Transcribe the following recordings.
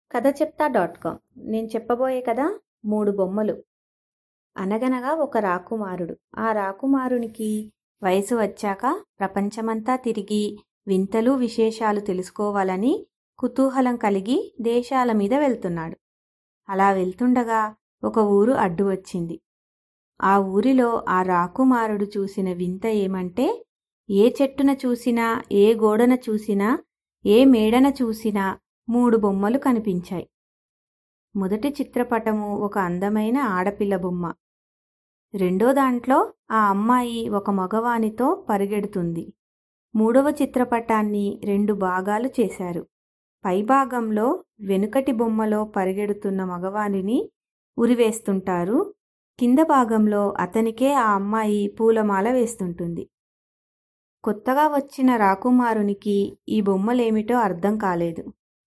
కథ చెప్తా dot com నేను చెప్పబోయే కథ మూడు బొమ్మలు అనగనగా ఒక రాకుమారుడు ఆ రాకుమారునికి వయసు వచ్చాక ప్రపంచమంతా తిరిగి వింతలు విశేషాలు తెలుసుకోవాలని కుతూహలం కలిగి దేశాల మీద వెళ్తున్నాడు అలా వెళ్తుండగా ఒక ఊరు అడ్డు వచ్చింది ఆ ఊరిలో ఆ రాకుమారుడు చూసిన వింత ఏమంటే ఏ చెట్టున చూసినా ఏ గోడన చూసినా ఏ మేడన చూసినా మూడు బొమ్మలు కనిపించాయి మొదటి చిత్రపటము ఒక అందమైన ఆడపిల్ల బొమ్మ రెండో దాంట్లో ఆ అమ్మాయి ఒక మగవానితో పరిగెడుతుంది మూడవ చిత్రపటాన్ని రెండు భాగాలు చేశారు పైభాగంలో వెనుకటి బొమ్మలో పరిగెడుతున్న మగవానిని ఉరివేస్తుంటారు కింద భాగంలో అతనికే ఆ అమ్మాయి పూలమాల వేస్తుంటుంది కొత్తగా వచ్చిన రాకుమారునికి ఈ బొమ్మలేమిటో అర్థం కాలేదు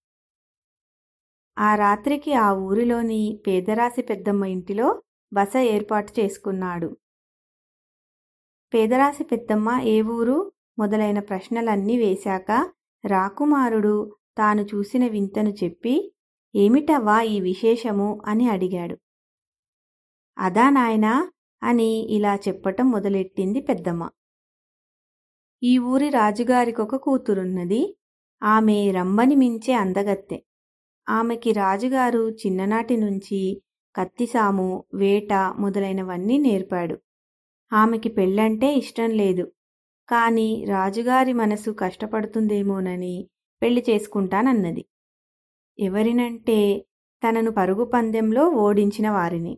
ఆ రాత్రికి ఆ ఊరిలోని పేదరాశి పెద్దమ్మ ఇంటిలో బస ఏర్పాటు చేసుకున్నాడు పేదరాశి పెద్దమ్మ ఏ ఊరు మొదలైన ప్రశ్నలన్నీ వేశాక రాకుమారుడు తాను చూసిన వింతను చెప్పి ఏమిటవ్వా ఈ విశేషము అని అడిగాడు అదా నాయనా అని ఇలా చెప్పటం మొదలెట్టింది పెద్దమ్మ ఈ ఊరి రాజుగారికొక కూతురున్నది ఆమె రంబని మించే అందగత్తె ఆమెకి రాజుగారు చిన్ననాటి నుంచి కత్తిసాము వేట మొదలైనవన్నీ నేర్పాడు ఆమెకి పెళ్ళంటే ఇష్టం లేదు కాని రాజుగారి మనసు కష్టపడుతుందేమోనని పెళ్లి చేసుకుంటానన్నది ఎవరినంటే తనను పరుగు పందెంలో ఓడించిన వారిని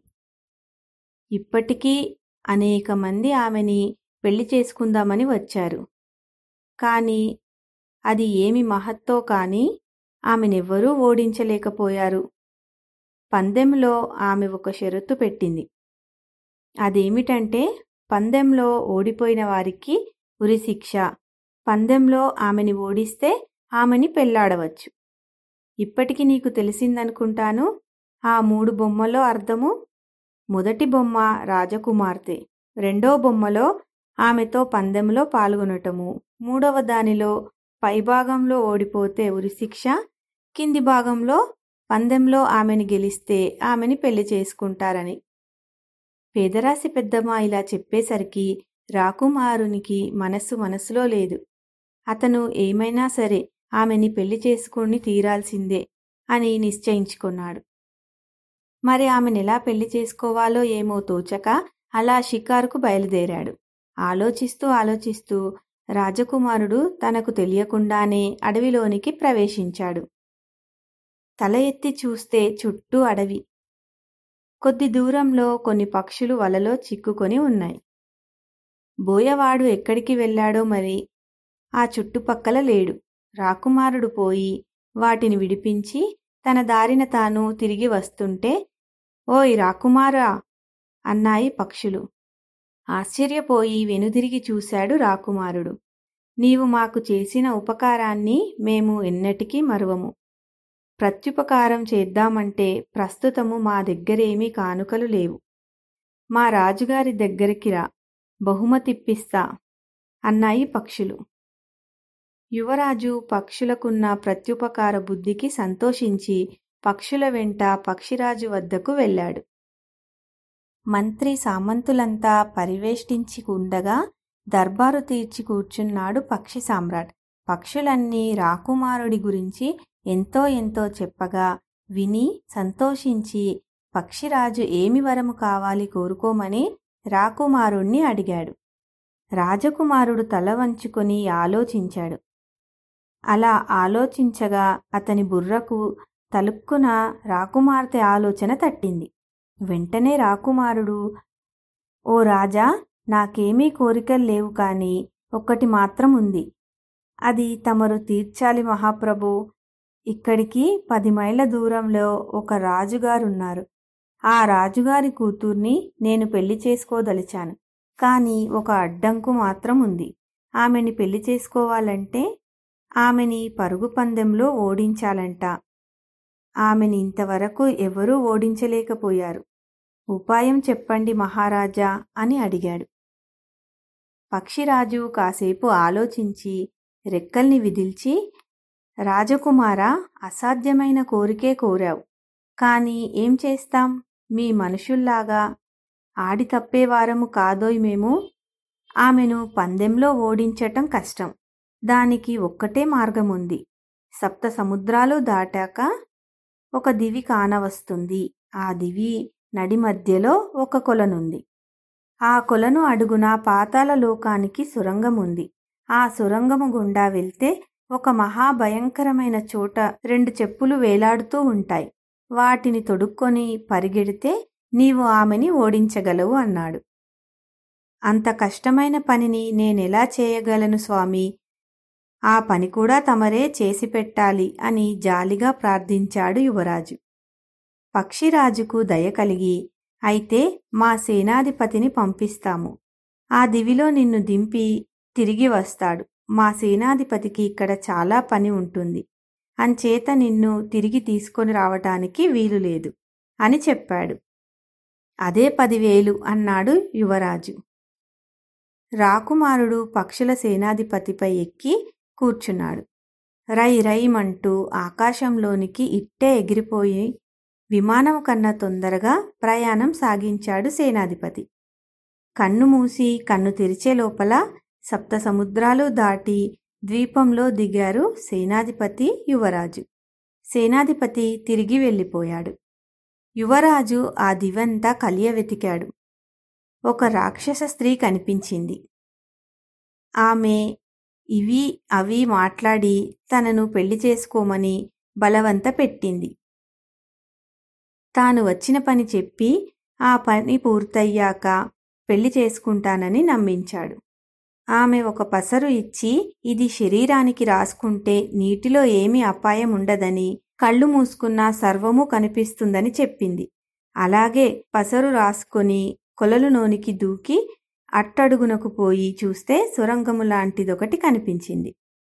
ఇప్పటికీ అనేక మంది ఆమెని పెళ్లి చేసుకుందామని వచ్చారు కాని అది ఏమి మహత్తో కాని ఆమెనెవ్వరూ ఓడించలేకపోయారు పందెంలో ఆమె ఒక షరతు పెట్టింది అదేమిటంటే పందెంలో ఓడిపోయిన వారికి ఉరిశిక్ష పందెంలో ఆమెని ఓడిస్తే ఆమెని పెళ్లాడవచ్చు ఇప్పటికి నీకు తెలిసిందనుకుంటాను ఆ మూడు బొమ్మలో అర్థము మొదటి బొమ్మ రాజకుమార్తె రెండో బొమ్మలో ఆమెతో పందెంలో పాల్గొనటము మూడవ దానిలో పైభాగంలో ఓడిపోతే ఉరిశిక్ష కింది భాగంలో పందెంలో ఆమెని గెలిస్తే ఆమెని పెళ్లి చేసుకుంటారని పేదరాశి పెద్దమ్మ ఇలా చెప్పేసరికి రాకుమారునికి మనస్సు మనసులో లేదు అతను ఏమైనా సరే ఆమెని పెళ్లి చేసుకుని తీరాల్సిందే అని నిశ్చయించుకున్నాడు మరి ఆమెనెలా పెళ్లి చేసుకోవాలో ఏమో తోచక అలా షికారుకు బయలుదేరాడు ఆలోచిస్తూ ఆలోచిస్తూ రాజకుమారుడు తనకు తెలియకుండానే అడవిలోనికి ప్రవేశించాడు తల ఎత్తి చూస్తే చుట్టూ అడవి కొద్ది దూరంలో కొన్ని పక్షులు వలలో చిక్కుకొని ఉన్నాయి బోయవాడు ఎక్కడికి వెళ్ళాడో మరి ఆ చుట్టుపక్కల లేడు రాకుమారుడు పోయి వాటిని విడిపించి తన దారిన తాను తిరిగి వస్తుంటే ఓయ్ రాకుమారా అన్నాయి పక్షులు ఆశ్చర్యపోయి వెనుదిరిగి చూశాడు రాకుమారుడు నీవు మాకు చేసిన ఉపకారాన్ని మేము ఎన్నటికీ మరువము ప్రత్యుపకారం చేద్దామంటే ప్రస్తుతము మా దగ్గరేమీ కానుకలు లేవు మా రాజుగారి దగ్గరికి రా బహుమతిప్పిస్తా అన్నాయి పక్షులు యువరాజు పక్షులకున్న ప్రత్యుపకార బుద్ధికి సంతోషించి పక్షుల వెంట పక్షిరాజు వద్దకు వెళ్ళాడు మంత్రి సామంతులంతా పరివేష్టించి ఉండగా దర్బారు తీర్చి కూర్చున్నాడు పక్షి సామ్రాట్ పక్షులన్నీ రాకుమారుడి గురించి ఎంతో ఎంతో చెప్పగా విని సంతోషించి పక్షిరాజు ఏమి వరము కావాలి కోరుకోమని రాకుమారుణ్ణి అడిగాడు రాజకుమారుడు తల వంచుకొని ఆలోచించాడు అలా ఆలోచించగా అతని బుర్రకు తలుక్కున రాకుమార్తె ఆలోచన తట్టింది వెంటనే రాకుమారుడు ఓ రాజా నాకేమీ కోరికలు లేవు కాని ఒక్కటి మాత్రం ఉంది అది తమరు తీర్చాలి మహాప్రభు ఇక్కడికి పది మైళ్ళ దూరంలో ఒక రాజుగారున్నారు ఆ రాజుగారి కూతుర్ని నేను పెళ్లి చేసుకోదలిచాను కానీ ఒక అడ్డంకు మాత్రం ఉంది ఆమెని పెళ్లి చేసుకోవాలంటే ఆమెని పరుగు పందెంలో ఓడించాలంట ఆమెని ఇంతవరకు ఎవరూ ఓడించలేకపోయారు ఉపాయం చెప్పండి మహారాజా అని అడిగాడు పక్షిరాజు కాసేపు ఆలోచించి రెక్కల్ని విదిల్చి రాజకుమార అసాధ్యమైన కోరికే కోరావు కాని ఏం చేస్తాం మీ మనుషుల్లాగా ఆడి తప్పేవారము కాదోయ్ మేము ఆమెను పందెంలో ఓడించటం కష్టం దానికి ఒక్కటే మార్గముంది సప్త సముద్రాలు దాటాక ఒక దివి కానవస్తుంది ఆ దివి నడి మధ్యలో ఒక కొలనుంది ఆ కొలను అడుగున పాతాల లోకానికి సురంగముంది ఆ సురంగము గుండా వెళ్తే ఒక మహాభయంకరమైన చోట రెండు చెప్పులు వేలాడుతూ ఉంటాయి వాటిని తొడుక్కొని పరిగెడితే నీవు ఆమెని ఓడించగలవు అన్నాడు అంత కష్టమైన పనిని నేనెలా చేయగలను స్వామి ఆ పని కూడా తమరే చేసి పెట్టాలి అని జాలిగా ప్రార్థించాడు యువరాజు పక్షిరాజుకు దయ కలిగి అయితే మా సేనాధిపతిని పంపిస్తాము ఆ దివిలో నిన్ను దింపి తిరిగి వస్తాడు మా సేనాధిపతికి ఇక్కడ చాలా పని ఉంటుంది అంచేత నిన్ను తిరిగి తీసుకొని రావటానికి వీలు లేదు అని చెప్పాడు అదే పదివేలు అన్నాడు యువరాజు రాకుమారుడు పక్షుల సేనాధిపతిపై ఎక్కి కూర్చున్నాడు రై రైమంటూ ఆకాశంలోనికి ఇట్టే ఎగిరిపోయి విమానం కన్నా తొందరగా ప్రయాణం సాగించాడు సేనాధిపతి కన్ను మూసి కన్ను తెరిచే లోపల సప్త సముద్రాలు దాటి ద్వీపంలో దిగారు సేనాధిపతి యువరాజు సేనాధిపతి తిరిగి వెళ్ళిపోయాడు యువరాజు ఆ దివంతా కలియ వెతికాడు ఒక రాక్షస స్త్రీ కనిపించింది ఆమె ఇవి అవి మాట్లాడి తనను పెళ్లి చేసుకోమని బలవంత పెట్టింది తాను వచ్చిన పని చెప్పి ఆ పని పూర్తయ్యాక పెళ్లి చేసుకుంటానని నమ్మించాడు ఆమె ఒక పసరు ఇచ్చి ఇది శరీరానికి రాసుకుంటే నీటిలో ఏమీ అపాయం ఉండదని కళ్ళు మూసుకున్నా సర్వము కనిపిస్తుందని చెప్పింది అలాగే పసరు రాసుకొని కొలలునోనికి దూకి అట్టడుగునకు పోయి చూస్తే సొరంగము లాంటిదొకటి కనిపించింది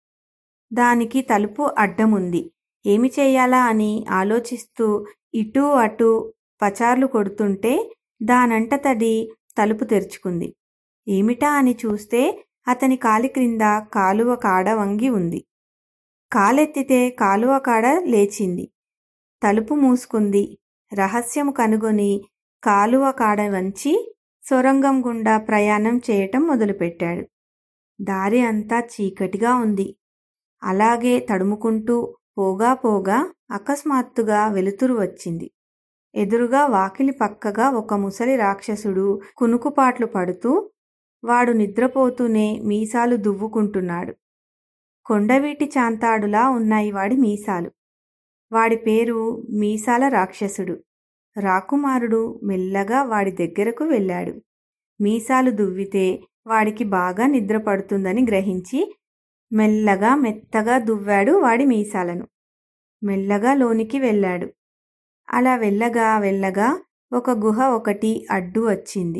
దానికి తలుపు అడ్డముంది ఏమి చెయ్యాలా అని ఆలోచిస్తూ ఇటూ అటూ పచార్లు కొడుతుంటే దానంటతడి తలుపు తెరుచుకుంది ఏమిటా అని చూస్తే అతని కాలి క్రింద కాలువ కాడ వంగి ఉంది కాలెత్తితే కాలువ కాడ లేచింది తలుపు మూసుకుంది రహస్యము కనుగొని కాలువ కాడ వంచి సొరంగం గుండా ప్రయాణం చేయటం మొదలుపెట్టాడు దారి అంతా చీకటిగా ఉంది అలాగే తడుముకుంటూ పోగా పోగా అకస్మాత్తుగా వెలుతురు వచ్చింది ఎదురుగా వాకిలి పక్కగా ఒక ముసలి రాక్షసుడు కునుకుపాట్లు పడుతూ వాడు నిద్రపోతూనే మీసాలు దువ్వుకుంటున్నాడు కొండవీటి చాంతాడులా ఉన్నాయి వాడి మీసాలు వాడి పేరు మీసాల రాక్షసుడు రాకుమారుడు మెల్లగా వాడి దగ్గరకు వెళ్ళాడు మీసాలు దువ్వితే వాడికి బాగా నిద్ర పడుతుందని గ్రహించి మెల్లగా మెత్తగా దువ్వాడు వాడి మీసాలను మెల్లగా లోనికి వెళ్ళాడు అలా వెళ్ళగా వెళ్ళగా ఒక గుహ ఒకటి అడ్డు వచ్చింది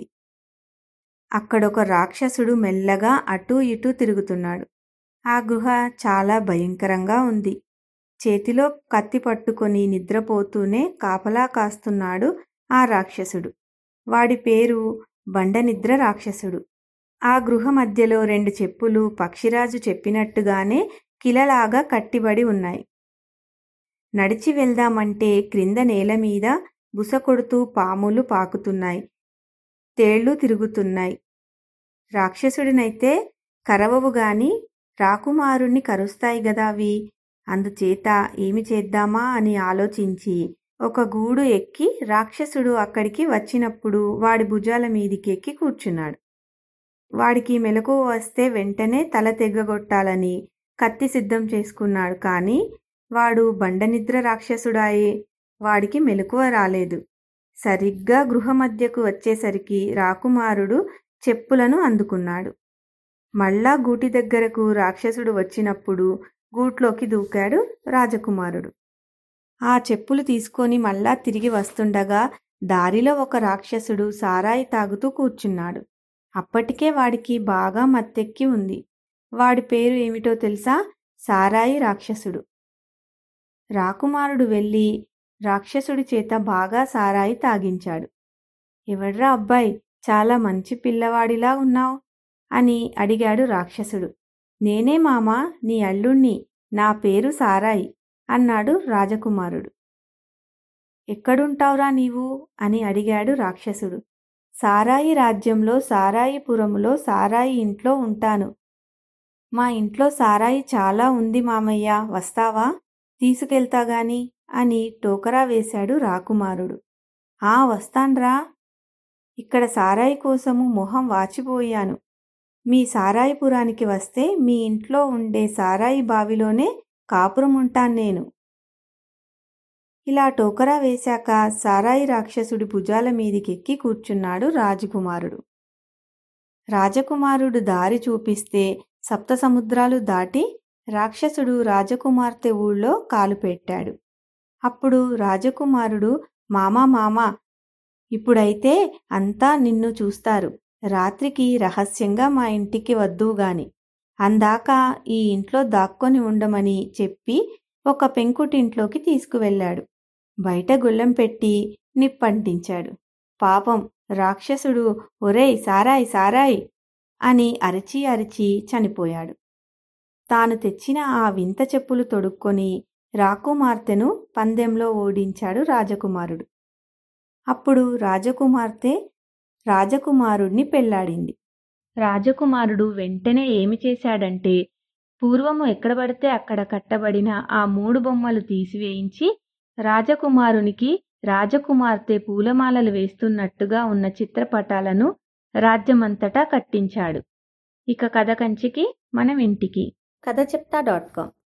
అక్కడొక రాక్షసుడు మెల్లగా అటూ ఇటూ తిరుగుతున్నాడు ఆ గుహ చాలా భయంకరంగా ఉంది చేతిలో కత్తి పట్టుకొని నిద్రపోతూనే కాపలా కాస్తున్నాడు ఆ రాక్షసుడు వాడి పేరు బండనిద్ర రాక్షసుడు ఆ గృహ మధ్యలో రెండు చెప్పులు పక్షిరాజు చెప్పినట్టుగానే కిలలాగా కట్టిబడి ఉన్నాయి నడిచి వెళ్దామంటే క్రింద నేల మీద బుస కొడుతూ పాములు పాకుతున్నాయి తేళ్లు తిరుగుతున్నాయి రాక్షసుడినైతే కరవవు గాని రాకుమారుణ్ణి కరుస్తాయి గదా అవి అందుచేత ఏమి చేద్దామా అని ఆలోచించి ఒక గూడు ఎక్కి రాక్షసుడు అక్కడికి వచ్చినప్పుడు వాడి భుజాల మీదికి ఎక్కి కూర్చున్నాడు వాడికి మెలకువ వస్తే వెంటనే తల తెగ్గగొట్టాలని కత్తి సిద్ధం చేసుకున్నాడు కానీ వాడు బండనిద్ర రాక్షసుడాయే వాడికి మెలకువ రాలేదు సరిగ్గా గృహ మధ్యకు వచ్చేసరికి రాకుమారుడు చెప్పులను అందుకున్నాడు మళ్ళా గూటి దగ్గరకు రాక్షసుడు వచ్చినప్పుడు గూట్లోకి దూకాడు రాజకుమారుడు ఆ చెప్పులు తీసుకొని మళ్ళా తిరిగి వస్తుండగా దారిలో ఒక రాక్షసుడు సారాయి తాగుతూ కూర్చున్నాడు అప్పటికే వాడికి బాగా మత్తెక్కి ఉంది వాడి పేరు ఏమిటో తెలుసా సారాయి రాక్షసుడు రాకుమారుడు వెళ్ళి రాక్షసుడి చేత బాగా సారాయి తాగించాడు ఎవడ్రా అబ్బాయి చాలా మంచి పిల్లవాడిలా ఉన్నావు అని అడిగాడు రాక్షసుడు నేనే మామా నీ అల్లుణ్ణి నా పేరు సారాయి అన్నాడు రాజకుమారుడు ఎక్కడుంటావురా నీవు అని అడిగాడు రాక్షసుడు సారాయి రాజ్యంలో సారాయిపురములో సారాయి ఇంట్లో ఉంటాను మా ఇంట్లో సారాయి చాలా ఉంది మామయ్య వస్తావా తీసుకెళ్తా గాని అని టోకరా వేశాడు రాకుమారుడు ఆ వస్తాన్రా ఇక్కడ సారాయి కోసము మొహం వాచిపోయాను మీ సారాయిపురానికి వస్తే మీ ఇంట్లో ఉండే సారాయి బావిలోనే కాపురం ఉంటాను నేను ఇలా టోకరా వేశాక సారాయి రాక్షసుడి భుజాల మీదికెక్కి కూర్చున్నాడు రాజకుమారుడు రాజకుమారుడు దారి చూపిస్తే సప్త సముద్రాలు దాటి రాక్షసుడు రాజకుమార్తె ఊళ్ళో కాలు పెట్టాడు అప్పుడు రాజకుమారుడు మామా మామా ఇప్పుడైతే అంతా నిన్ను చూస్తారు రాత్రికి రహస్యంగా మా ఇంటికి వద్దువుగాని అందాక ఈ ఇంట్లో దాక్కొని ఉండమని చెప్పి ఒక పెంకుటింట్లోకి తీసుకువెళ్ళాడు బయట గుళ్ళెం పెట్టి నిప్పంటించాడు పాపం రాక్షసుడు ఒరేయ్ సారాయ్ సారాయ్ అని అరిచి అరిచి చనిపోయాడు తాను తెచ్చిన ఆ వింత చెప్పులు తొడుక్కొని రాకుమార్తెను పందెంలో ఓడించాడు రాజకుమారుడు అప్పుడు రాజకుమార్తె రాజకుమారుణ్ణి పెళ్లాడింది రాజకుమారుడు వెంటనే ఏమి చేశాడంటే పూర్వము ఎక్కడ పడితే అక్కడ కట్టబడిన ఆ మూడు బొమ్మలు తీసివేయించి రాజకుమారునికి రాజకుమార్తె పూలమాలలు వేస్తున్నట్టుగా ఉన్న చిత్రపటాలను రాజ్యమంతటా కట్టించాడు ఇక కథ కంచికి మనం ఇంటికి కథ చెప్తా డాట్ కామ్